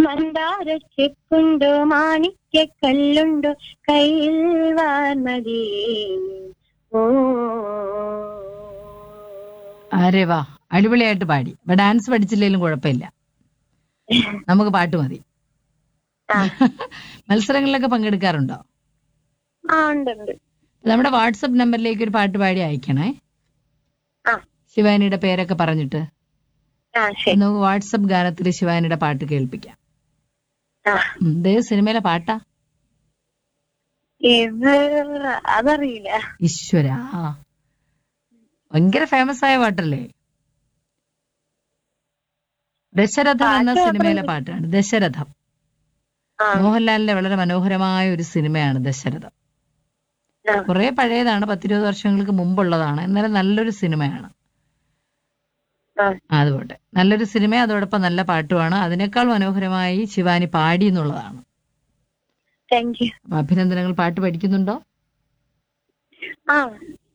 മന്ദാര ചെപ്പുണ്ടോ മാണിക്യ കല്ലുണ്ടോ കയ്യിൽ വാർമതി ഓ അരെ വാ അടിപൊളിയായിട്ട് പാടി അപ്പൊ ഡാൻസ് പഠിച്ചില്ലെങ്കിലും കുഴപ്പമില്ല നമുക്ക് പാട്ട് മതി ആ. മത്സരങ്ങളിലൊക്കെ പങ്കെടുക്കാറുണ്ടോ ആ ഉണ്ട് ഉണ്ട് നമ്മുടെ വാട്സപ്പ് നമ്പറിലേക്ക് ഒരു പാട്ട് പാടി അയക്കണേ ആ ശിവാനിയുടെ പേരൊക്കെ പറഞ്ഞിട്ട് ആ ശരി നമുക്ക് വാട്സപ്പ് ഗാനത്തിൽ ശിവാനിയുടെ പാട്ട് കേൾപ്പിക്കാം ആ ഉം, ഇത് ഏത് സിനിമയിലെ പാട്ടാ ഇത് അതറിയില്ല ഈശ്വര ഭയങ്കര ഫേമസ് ആയ പാട്ടല്ലേ ദശരഥം എന്ന പാട്ട് സിനിമയിലെ പാട്ടാണ് ദശരഥം ആ മോഹൻലാലിന്റെ വളരെ മനോഹരമായ ഒരു സിനിമയാണ് ദശരഥം ആ. കുറെ പഴയതാണ് പത്തിരുപത് വർഷങ്ങൾക്ക് മുമ്പുള്ളതാണ് എന്നാലും നല്ലൊരു സിനിമയാണ് ആ ആ, അത് പോട്ടെ നല്ലൊരു സിനിമ അതോടൊപ്പം നല്ല പാട്ടുമാണ് അതിനേക്കാൾ മനോഹരമായി ശിവാനി പാടി എന്നുള്ളതാണ് താങ്ക് യു അപ്പൊ അഭിനന്ദനങ്ങൾ പാട്ട് പഠിക്കുന്നുണ്ടോ ആ